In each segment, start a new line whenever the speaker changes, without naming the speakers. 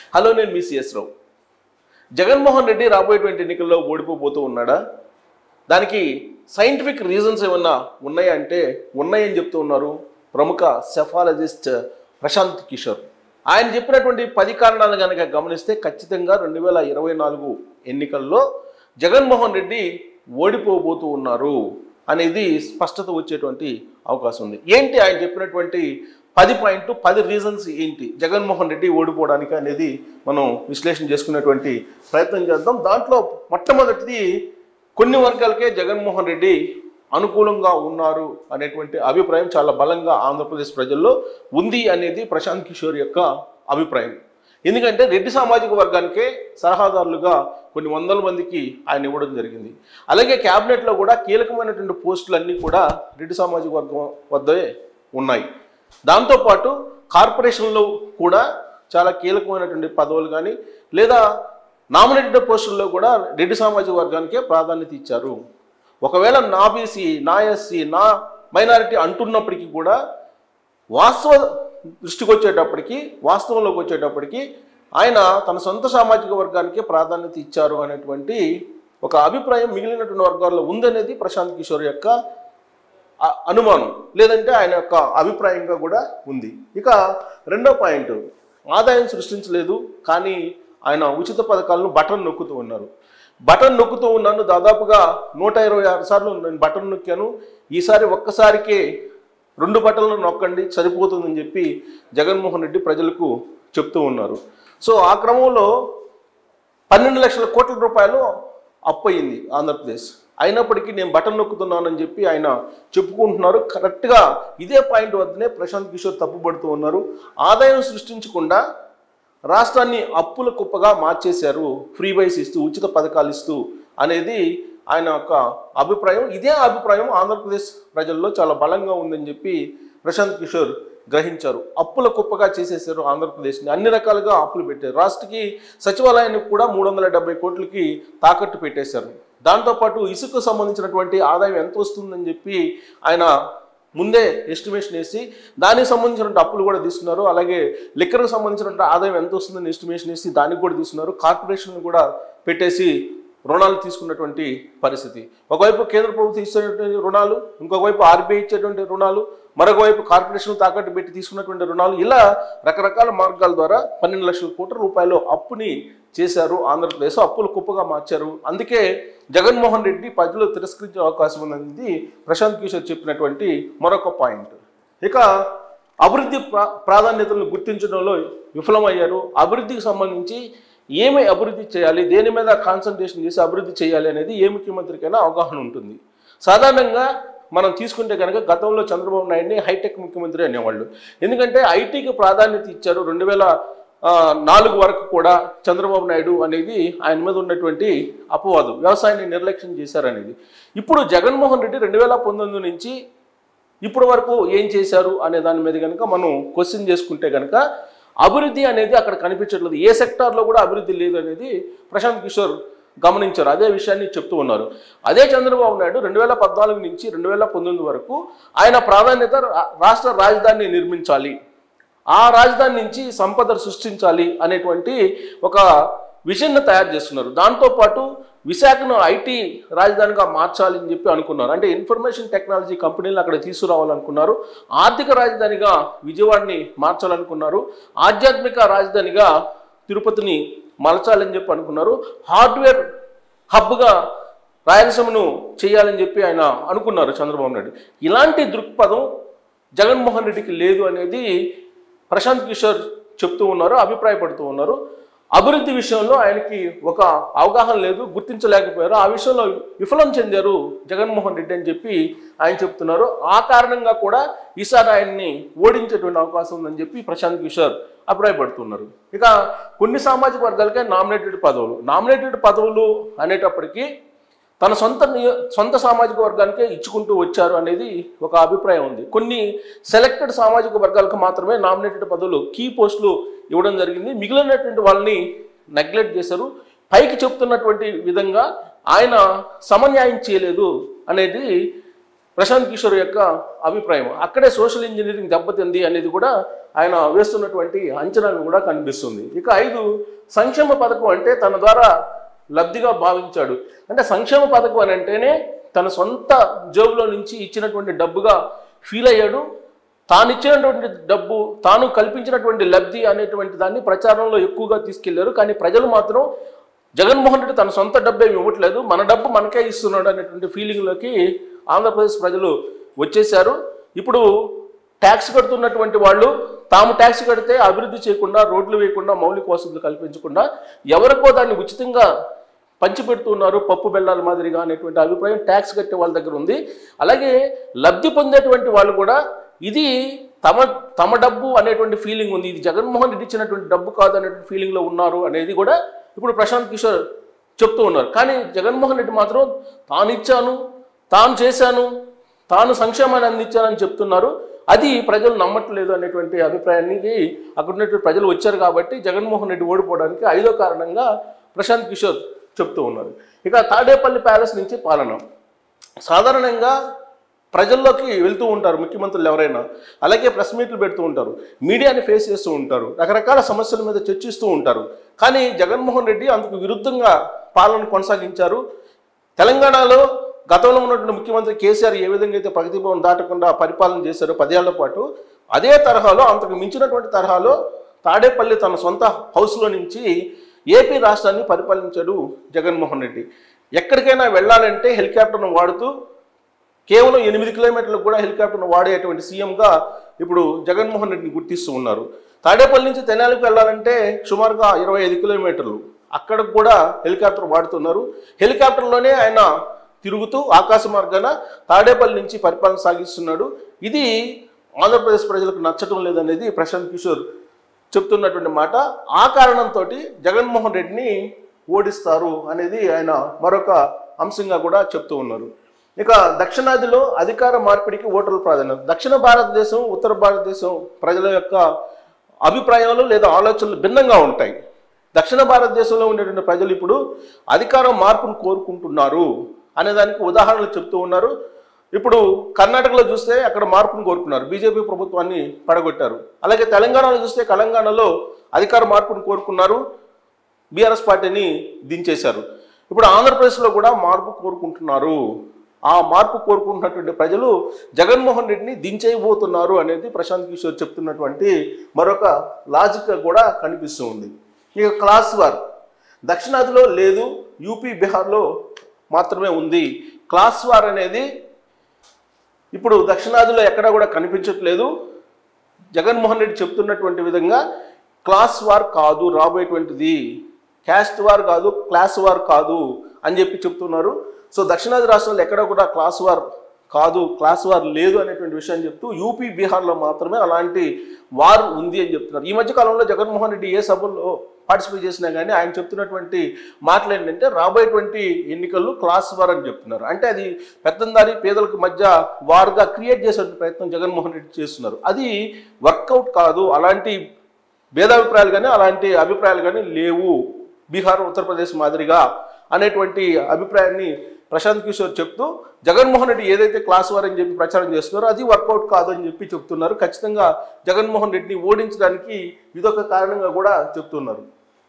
hello నేను మీ CS Rao Jaganmohan Reddy రాబోయేటువంటి ఎన్నికల్లో ఓడిపోబోతూ ఉన్నాడా దానికి సైంటిఫిక్ రీజన్స్ ఏమన్నా ఉన్నాయా అంటే ఉన్నాయని చెప్తూ ఉన్నారు ప్రముఖ సెఫాలజిస్ట్ ప్రశాంత్ కిషోర్ ఆయన చెప్పినటువంటి పది కారణాలు కనుక గమనిస్తే ఖచ్చితంగా రెండు వేల ఇరవై నాలుగు ఎన్నికల్లో జగన్మోహన్ రెడ్డి ఓడిపోబోతూ ఉన్నారు అనేది స్పష్టత వచ్చేటువంటి అవకాశం ఉంది ఏంటి ఆయన చెప్పినటువంటి పది పాయింట్ పది రీజన్స్ ఏంటి జగన్మోహన్ రెడ్డి ఓడిపోవడానికి అనేది మనం విశ్లేషణ చేసుకునేటువంటి ప్రయత్నం చేద్దాం దాంట్లో మొట్టమొదటిది కొన్ని వర్గాలకే జగన్మోహన్ రెడ్డి అనుకూలంగా ఉన్నారు అనేటువంటి అభిప్రాయం చాలా బలంగా ఆంధ్రప్రదేశ్ ప్రజల్లో ఉంది అనేది ప్రశాంత్ కిషోర్ యొక్క అభిప్రాయం ఎందుకంటే రెడ్డి సామాజిక వర్గానికే సలహాదారులుగా కొన్ని వందల మందికి ఆయన ఇవ్వడం జరిగింది అలాగే క్యాబినెట్లో కూడా కీలకమైనటువంటి పోస్టులన్నీ కూడా రెడ్డి సామాజిక వర్గం వద్దే ఉన్నాయి దాంతోపాటు కార్పొరేషన్లో కూడా చాలా కీలకమైనటువంటి పదవులు కానీ లేదా నామినేటెడ్ పోస్టుల్లో కూడా రెడ్డి సామాజిక వర్గానికే ప్రాధాన్యత ఇచ్చారు ఒకవేళ నా బీసీ నా ఎస్సీ నా మైనారిటీ అంటున్నప్పటికీ కూడా వాస్తవ దృష్టికి వచ్చేటప్పటికి వాస్తవంలోకి వచ్చేటప్పటికి ఆయన తన సొంత సామాజిక వర్గానికే ప్రాధాన్యత ఇచ్చారు అనేటువంటి ఒక అభిప్రాయం మిగిలినటువంటి వర్గాల్లో ఉందనేది ప్రశాంత్ కిషోర్ యొక్క అ- అనుమానం లేదంటే ఆయన యొక్క అభిప్రాయంగా కూడా ఉంది ఇక రెండో పాయింట్ ఆదాయం సృష్టించలేదు కానీ ఆయన ఉచిత పథకాలను బటన్ నొక్కుతూ ఉన్నారు బటన్ నొక్కుతూ ఉన్నాను దాదాపుగా నూట ఇరవై ఆరు సార్లు నేను బటన్ నొక్కాను ఈసారి ఒక్కసారికే రెండు బటన్లు నొక్కండి సరిపోతుందని చెప్పి జగన్మోహన్ రెడ్డి ప్రజలకు చెప్తూ ఉన్నారు సో ఆ క్రమంలో పన్నెండు లక్షల కోట్ల రూపాయలు అప్పు అయింది ఆంధ్రప్రదేశ్ అయినప్పటికీ నేను బటన్ నొక్కుతున్నానని చెప్పి ఆయన చెప్పుకుంటున్నారు కరెక్ట్గా ఇదే పాయింట్ వద్దనే ప్రశాంత్ కిషోర్ తప్పుపడుతూ ఉన్నారు ఆదాయం సృష్టించకుండా రాష్ట్రాన్ని అప్పుల కుప్పగా మార్చేశారు ఫ్రీ బైస్ ఇస్తూ ఉచిత పథకాలు ఇస్తూ అనేది ఆయన యొక్క అభిప్రాయం ఇదే అభిప్రాయం ఆంధ్రప్రదేశ్ ప్రజల్లో చాలా బలంగా ఉందని చెప్పి ప్రశాంత్ కిషోర్ గ్రహించారు అప్పుల కుప్పగా చేసేసారు ఆంధ్రప్రదేశ్ని అన్ని రకాలుగా అప్పులు పెట్టారు రాష్ట్రకి సచివాలయానికి కూడా మూడు వందల డెబ్బై కోట్లకి తాకట్టు పెట్టేశారు దాంతోపాటు ఇసుకు సంబంధించినటువంటి ఆదాయం ఎంత వస్తుందని చెప్పి ఆయన ముందే ఎస్టిమేషన్ వేసి దానికి సంబంధించిన అప్పులు కూడా తీసుకున్నారు అలాగే లిక్కర్కి సంబంధించిన ఆదాయం ఎంత వస్తుందని ఎస్టిమేషన్ వేసి దానికి కూడా తీసుకున్నారు కార్పొరేషన్ కూడా పెట్టేసి రుణాలు తీసుకున్నటువంటి పరిస్థితి ఒకవైపు కేంద్ర ప్రభుత్వం ఇచ్చేటువంటి రుణాలు ఇంకొక వైపు ఆర్బీఐ ఇచ్చేటువంటి రుణాలు మరొక వైపు కార్పొరేషన్ తాకట్టు పెట్టి తీసుకున్నటువంటి రుణాలు ఇలా రకరకాల మార్గాల ద్వారా పన్నెండు లక్షల కోట్ల రూపాయలు అప్పుని చేశారు ఆంధ్రప్రదేశ్ అప్పులు కుప్పగా మార్చారు అందుకే జగన్మోహన్ రెడ్డి ప్రజలు తిరస్కరించే అవకాశం ఉన్నది ప్రశాంత్ కిషోర్ చెప్పినటువంటి మరొక పాయింట్ ఇక అభివృద్ధి ప్రా ప్రాధాన్యతలను గుర్తించడంలో విఫలమయ్యారు అభివృద్ధికి సంబంధించి ఏమి అభివృద్ధి చేయాలి దేని మీద కాన్సన్ట్రేషన్ చేసి అభివృద్ధి చేయాలి అనేది ఏ ముఖ్యమంత్రికైనా అవగాహన ఉంటుంది సాధారణంగా మనం తీసుకుంటే కనుక గతంలో చంద్రబాబు నాయుడిని హైటెక్ ముఖ్యమంత్రి అనేవాళ్ళు ఎందుకంటే ఐటీకి ప్రాధాన్యత ఇచ్చారు రెండు వేల ఆ, నాలుగు వరకు కూడా చంద్రబాబు నాయుడు అనేది ఆయన మీద ఉన్నటువంటి అపవాదం వ్యవసాయాన్ని నిర్లక్ష్యం చేశారనేది ఇప్పుడు జగన్మోహన్ రెడ్డి రెండు వేల పంతొమ్మిది నుంచి ఇప్పటి వరకు ఏం చేశారు అనే దాని మీద కనుక మనం క్వశ్చన్ చేసుకుంటే కనుక అభివృద్ధి అనేది అక్కడ కనిపించట్లేదు ఏ సెక్టార్లో కూడా అభివృద్ధి లేదు అనేది ప్రశాంత్ కిషోర్ గమనించారు అదే విషయాన్ని చెప్తూ ఉన్నారు అదే చంద్రబాబు నాయుడు రెండు వేల పద్నాలుగు నుంచి రెండు వేల పంతొమ్మిది వరకు ఆయన ప్రాధాన్యత రా- రాష్ట్ర రాజధానిని నిర్మించాలి ఆ రాజధాని నుంచి సంపద సృష్టించాలి అనేటువంటి ఒక విజన్ని తయారు చేస్తున్నారు దాంతోపాటు విశాఖను ఐటీ రాజధానిగా మార్చాలి అని చెప్పి అనుకున్నారు అంటే ఇన్ఫర్మేషన్ టెక్నాలజీ కంపెనీలు అక్కడ తీసుకురావాలనుకున్నారు ఆర్థిక రాజధానిగా విజయవాడని మార్చాలనుకున్నారు ఆధ్యాత్మిక రాజధానిగా తిరుపతిని మలచాలని చెప్పి అనుకున్నారు హార్డ్వేర్ హబ్గా రాయలసీమను చేయాలని చెప్పి ఆయన అనుకున్నారు చంద్రబాబు నాయుడు ఇలాంటి దృక్పథం జగన్మోహన్ రెడ్డికి లేదు అనేది ప్రశాంత్ కిషోర్ చెప్తూ ఉన్నారు అభిప్రాయపడుతూ ఉన్నారు అభివృద్ధి విషయంలో ఆయనకి ఒక అవగాహన లేదు గుర్తించలేకపోయారు ఆ విషయంలో విఫలం చెందారు జగన్మోహన్ రెడ్డి అని చెప్పి ఆయన చెప్తున్నారు ఆ కారణంగా కూడా ఈసారి ఆయన్ని ఓడించేటువంటి అవకాశం ఉందని చెప్పి ప్రశాంత్ కిషోర్ అభిప్రాయపడుతున్నారు ఇక కొన్ని సామాజిక వర్గాలకే నామినేటెడ్ పదవులు నామినేటెడ్ పదవులు అనేటప్పటికీ తన సొంత నియ- సొంత సామాజిక వర్గానికే ఇచ్చుకుంటూ వచ్చారు అనేది ఒక అభిప్రాయం ఉంది కొన్ని సెలెక్టెడ్ సామాజిక వర్గాలకు మాత్రమే నామినేటెడ్ పదవులు కీ పోస్టులు ఇవ్వడం జరిగింది మిగిలినటువంటి వాళ్ళని నెగ్లెక్ట్ చేశారు పైకి చెప్తున్నటువంటి విధంగా ఆయన సమన్యాయం చేయలేదు అనేది ప్రశాంత్ కిషోర్ యొక్క అభిప్రాయం అక్కడే సోషల్ ఇంజనీరింగ్ దెబ్బతింది అనేది కూడా ఆయన వేస్తున్నటువంటి అంచనాలు కూడా కనిపిస్తుంది ఇక ఐదు సంక్షేమ పథకం అంటే తన ద్వారా లబ్ధిగా భావించాడు అంటే సంక్షేమ పథకం అని అంటేనే తన సొంత జేబులో నుంచి ఇచ్చినటువంటి డబ్బుగా ఫీల్ అయ్యాడు తాను ఇచ్చినటువంటి డబ్బు తాను కల్పించినటువంటి లబ్ధి అనేటువంటి దాన్ని ప్రచారంలో ఎక్కువగా తీసుకెళ్లారు కానీ ప్రజలు మాత్రం జగన్మోహన్ రెడ్డి తన సొంత డబ్బు ఏమి ఇవ్వట్లేదు మన డబ్బు మనకే ఇస్తున్నాడు అనేటువంటి ఫీలింగ్లోకి ఆంధ్రప్రదేశ్ ప్రజలు వచ్చేశారు ఇప్పుడు ట్యాక్స్ కడుతున్నటువంటి వాళ్ళు తాము ట్యాక్స్ కడితే అభివృద్ధి చేయకుండా రోడ్లు వేయకుండా మౌలిక వసతులు కల్పించకుండా ఎవరికో దాన్ని ఉచితంగా పంచిపెడుతున్నారు పప్పు బెల్లాల మాదిరిగా అనేటువంటి అభిప్రాయం ట్యాక్స్ కట్టే వాళ్ళ దగ్గర ఉంది అలాగే లబ్ధి పొందేటువంటి వాళ్ళు కూడా ఇది తమ తమ డబ్బు అనేటువంటి ఫీలింగ్ ఉంది ఇది జగన్మోహన్ రెడ్డి ఇచ్చినటువంటి డబ్బు కాదు అనేటువంటి ఫీలింగ్లో ఉన్నారు అనేది కూడా ఇప్పుడు ప్రశాంత్ కిషోర్ చెప్తూ ఉన్నారు కానీ జగన్మోహన్ రెడ్డి మాత్రం తాను ఇచ్చాను తాను చేశాను తాను సంక్షేమాన్ని అందించానని చెప్తున్నారు అది ప్రజలు నమ్మట్లేదు అనేటువంటి అభిప్రాయానికి అక్కడ ఉన్నటువంటి ప్రజలు వచ్చారు కాబట్టి జగన్మోహన్ రెడ్డి ఓడిపోవడానికి ఐదో కారణంగా ప్రశాంత్ కిషోర్ చెప్తూ ఉన్నారు ఇక తాడేపల్లి ప్యాలెస్ నుంచి పాలన సాధారణంగా ప్రజల్లోకి వెళ్తూ ఉంటారు ముఖ్యమంత్రులు ఎవరైనా అలాగే ప్రెస్ మీట్లు పెడుతూ ఉంటారు మీడియాని ఫేస్ చేస్తూ ఉంటారు రకరకాల సమస్యల మీద చర్చిస్తూ ఉంటారు కానీ జగన్మోహన్ రెడ్డి అందుకు విరుద్ధంగా పాలన కొనసాగించారు తెలంగాణలో గతంలో ఉన్నటువంటి ముఖ్యమంత్రి కేసీఆర్ ఏ విధంగా అయితే ప్రగతి భవన్ దాటకుండా పరిపాలన చేశారో పదేళ్ల పాటు అదే తరహాలో అంతకు మించినటువంటి తరహాలో తాడేపల్లి తన సొంత హౌస్లో నుంచి ఏపీ రాష్ట్రాన్ని పరిపాలించాడు జగన్మోహన్ రెడ్డి ఎక్కడికైనా వెళ్ళాలంటే హెలికాప్టర్ను వాడుతూ కేవలం ఎనిమిది కిలోమీటర్లకు కూడా హెలికాప్టర్ను వాడేటువంటి సీఎంగా ఇప్పుడు జగన్మోహన్ రెడ్డిని గుర్తిస్తూ ఉన్నారు తాడేపల్లి నుంచి తెనాలికి వెళ్ళాలంటే సుమారుగా ఇరవై ఐదు కిలోమీటర్లు అక్కడికి కూడా హెలికాప్టర్ వాడుతున్నారు హెలికాప్టర్లోనే ఆయన తిరుగుతూ ఆకాశ మార్గాన తాడేపల్లి నుంచి పరిపాలన సాగిస్తున్నాడు ఇది ఆంధ్రప్రదేశ్ ప్రజలకు నచ్చటం లేదనేది ప్రశాంత్ కిషోర్ చెప్తున్నటువంటి మాట ఆ కారణంతో జగన్మోహన్ రెడ్డిని ఓడిస్తారు అనేది ఆయన మరొక అంశంగా కూడా చెప్తూ ఉన్నారు ఇక దక్షిణాదిలో అధికార మార్పిడికి ఓటర్ల ప్రాధాన్యత దక్షిణ భారతదేశం ఉత్తర భారతదేశం ప్రజల యొక్క అభిప్రాయాలు లేదా ఆలోచనలు భిన్నంగా ఉంటాయి దక్షిణ భారతదేశంలో ఉండేటువంటి ప్రజలు ఇప్పుడు అధికారం మార్పును కోరుకుంటున్నారు అనే దానికి ఉదాహరణలు చెప్తూ ఉన్నారు ఇప్పుడు కర్ణాటకలో చూస్తే అక్కడ మార్పును కోరుకున్నారు బీజేపీ ప్రభుత్వాన్ని పడగొట్టారు అలాగే తెలంగాణలో చూస్తే తెలంగాణలో అధికార మార్పును కోరుకున్నారు బీఆర్ఎస్ పార్టీని దించేశారు ఇప్పుడు ఆంధ్రప్రదేశ్లో కూడా మార్పు కోరుకుంటున్నారు ఆ మార్పు కోరుకుంటున్నటువంటి ప్రజలు జగన్మోహన్ రెడ్డిని దించేయబోతున్నారు అనేది ప్రశాంత్ కిషోర్ చెప్తున్నటువంటి మరొక లాజిక్ కూడా కనిపిస్తూ ఉంది ఇక క్లాస్ వార్ దక్షిణాదిలో లేదు యూపీ బీహార్లో మాత్రమే ఉంది క్లాస్ వార్ అనేది ఇప్పుడు దక్షిణాదిలో ఎక్కడా కూడా కనిపించట్లేదు జగన్మోహన్ రెడ్డి చెప్తున్నటువంటి విధంగా క్లాస్ వార్ కాదు రాబోయేటువంటిది క్యాస్ట్ వార్ కాదు క్లాస్ వార్ కాదు అని చెప్పి చెప్తున్నారు సో దక్షిణాది రాష్ట్రాల్లో ఎక్కడ కూడా క్లాస్ వార్ కాదు క్లాస్ వార్ లేదు అనేటువంటి విషయాన్ని చెప్తూ యూపీ బీహార్లో మాత్రమే అలాంటి వార్ ఉంది అని చెప్తున్నారు ఈ మధ్య కాలంలో జగన్మోహన్ రెడ్డి ఏ సభల్లో పార్టిసిపేట్ చేసినా కానీ ఆయన చెప్తున్నటువంటి మాటలు ఏంటంటే రాబోయేటువంటి ఎన్నికల్లో క్లాస్ వార్ అని చెప్తున్నారు అంటే అది పెత్తందారి పేదలకు మధ్య వార్గా క్రియేట్ చేసే ప్రయత్నం జగన్మోహన్ రెడ్డి చేస్తున్నారు అది వర్కౌట్ కాదు అలాంటి భేదాభిప్రాయాలు కానీ అలాంటి అభిప్రాయాలు కానీ లేవు బీహార్ ఉత్తరప్రదేశ్ మాదిరిగా అనేటువంటి అభిప్రాయాన్ని ప్రశాంత్ కిషోర్ చెప్తూ జగన్మోహన్ రెడ్డి ఏదైతే క్లాస్ వార్ అని చెప్పి ప్రచారం చేస్తున్నారో అది వర్కౌట్ కాదు అని చెప్పి చెప్తున్నారు ఖచ్చితంగా జగన్మోహన్ రెడ్డిని ఓడించడానికి ఇదొక కారణంగా కూడా చెప్తున్నారు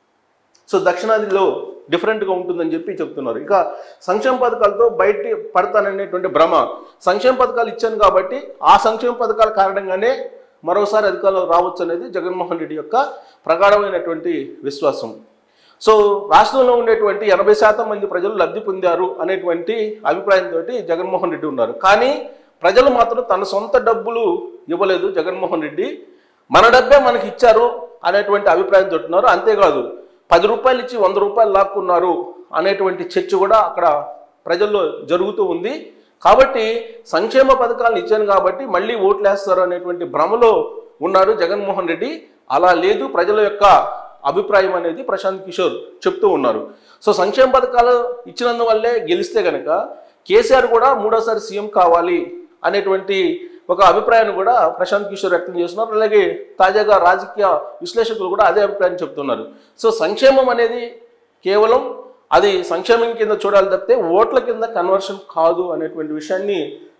సో దక్షిణాదిలో డిఫరెంట్గా ఉంటుందని చెప్పి చెప్తున్నారు ఇక సంక్షేమ పథకాలతో బయట పడతాననేటువంటి భ్రమ సంక్షేమ పథకాలు ఇచ్చాను కాబట్టి ఆ సంక్షేమ పథకాల కారణంగానే మరోసారి అధికారంలో రావచ్చు అనేది జగన్మోహన్ రెడ్డి యొక్క ప్రగాఢమైనటువంటి విశ్వాసం సో రాష్ట్రంలో ఉండేటువంటి ఎనభై శాతం మంది ప్రజలు లబ్ధి పొందారు అనేటువంటి అభిప్రాయంతో జగన్మోహన్ రెడ్డి ఉన్నారు కానీ ప్రజలు మాత్రం తన సొంత డబ్బులు ఇవ్వలేదు జగన్మోహన్ రెడ్డి మన డబ్బే మనకి ఇచ్చారు అనేటువంటి అభిప్రాయంతో ఉన్నారు అంతేకాదు పది రూపాయలు ఇచ్చి వంద రూపాయలు లాక్కున్నారు అనేటువంటి చర్చ కూడా అక్కడ ప్రజల్లో జరుగుతూ ఉంది కాబట్టి సంక్షేమ పథకాలను ఇచ్చాను కాబట్టి మళ్ళీ ఓట్లు వేస్తారు అనేటువంటి భ్రమలో ఉన్నారు జగన్మోహన్ రెడ్డి అలా లేదు ప్రజల యొక్క అభిప్రాయం అనేది ప్రశాంత్ కిషోర్ చెప్తూ ఉన్నారు సో సంక్షేమ పథకాలు ఇచ్చినందువల్లే గెలిస్తే కనుక కేసీఆర్ కూడా మూడోసారి సీఎం కావాలి అనేటువంటి ఒక అభిప్రాయాన్ని కూడా ప్రశాంత్ కిషోర్ వ్యక్తం చేస్తున్నారు అలాగే తాజాగా రాజకీయ విశ్లేషకులు కూడా అదే అభిప్రాయం చెప్తున్నారు సో సంక్షేమం అనేది కేవలం అది సంక్షేమం కింద చూడాలి తప్పితే ఓట్ల కింద కన్వర్షన్ కాదు అనేటువంటి విషయాన్ని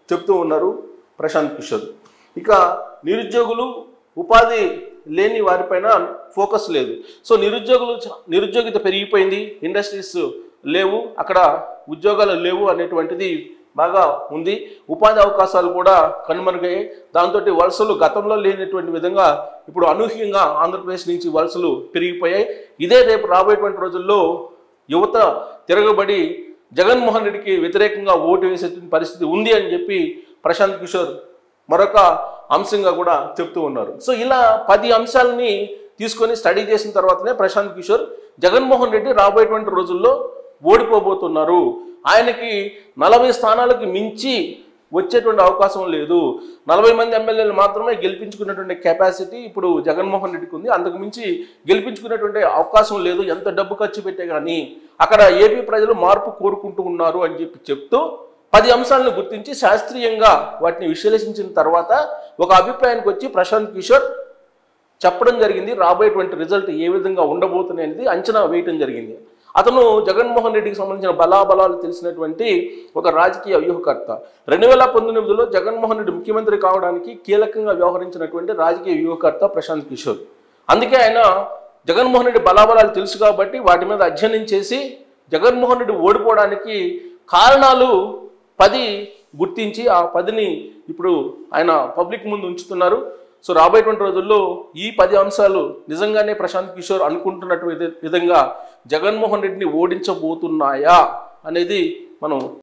చెప్తూ ఉన్నారు ప్రశాంత్ కిషోర్ ఇక నిరుద్యోగులు ఉపాధి లేని వారిపైన ఫోకస్ లేదు సో నిరుద్యోగులు చ- నిరుద్యోగిత పెరిగిపోయింది ఇండస్ట్రీస్ లేవు అక్కడ ఉద్యోగాలు లేవు అనేటువంటిది బాగా ఉంది ఉపాధి అవకాశాలు కూడా కనుమరుగయ్యాయి దాంతో వలసలు గతంలో లేనటువంటి విధంగా ఇప్పుడు అనూహ్యంగా ఆంధ్రప్రదేశ్ నుంచి వలసలు పెరిగిపోయాయి ఇదే రేపు రాబోయేటువంటి రోజుల్లో యువత తిరగబడి జగన్మోహన్ రెడ్డికి వ్యతిరేకంగా ఓటు వేసేటువంటి పరిస్థితి ఉంది అని చెప్పి ప్రశాంత్ కిషోర్ మరొక అంశంగా కూడా చెప్తూ ఉన్నారు సో ఇలా పది అంశాలని తీసుకొని స్టడీ చేసిన తర్వాతనే ప్రశాంత్ కిషోర్ జగన్మోహన్ రెడ్డి రాబోయేటువంటి రోజుల్లో ఓడిపోబోతున్నారు ఆయనకి నలభై స్థానాలకు మించి వచ్చేటువంటి అవకాశం లేదు నలభై మంది ఎమ్మెల్యేలు మాత్రమే గెలిపించుకున్నటువంటి కెపాసిటీ ఇప్పుడు జగన్మోహన్ రెడ్డికి ఉంది అంతకు మించి గెలిపించుకునేటువంటి అవకాశం లేదు ఎంత డబ్బు ఖర్చు పెట్టే కానీ అక్కడ ఏపీ ప్రజలు మార్పు కోరుకుంటూ ఉన్నారు అని చెప్పి చెప్తూ పది అంశాలను గుర్తించి శాస్త్రీయంగా వాటిని విశ్లేషించిన తర్వాత ఒక అభిప్రాయానికి వచ్చి ప్రశాంత్ కిషోర్ చెప్పడం జరిగింది రాబోయేటువంటి రిజల్ట్ ఏ విధంగా ఉండబోతుంది అనేది అంచనా వేయటం జరిగింది అతను జగన్మోహన్ రెడ్డికి సంబంధించిన బలాబలాలు తెలిసినటువంటి ఒక రాజకీయ వ్యూహకర్త రెండు వేల పంతొమ్మిదిలో జగన్మోహన్ రెడ్డి ముఖ్యమంత్రి కావడానికి కీలకంగా వ్యవహరించినటువంటి రాజకీయ వ్యూహకర్త ప్రశాంత్ కిషోర్ అందుకే ఆయన జగన్మోహన్ రెడ్డి బలాబలాలు తెలుసు కాబట్టి వాటి మీద అధ్యయనం చేసి జగన్మోహన్ రెడ్డి ఓడిపోవడానికి కారణాలు పది గుర్తించి ఆ పదిని ఇప్పుడు ఆయన పబ్లిక్ ముందు ఉంచుతున్నారు సో రాబోయేటువంటి రోజుల్లో ఈ పది అంశాలు నిజంగానే ప్రశాంత్ కిషోర్ అనుకుంటున్నటువంటి విధంగా జగన్మోహన్ రెడ్డిని ఓడించబోతున్నాయా అనేది మనం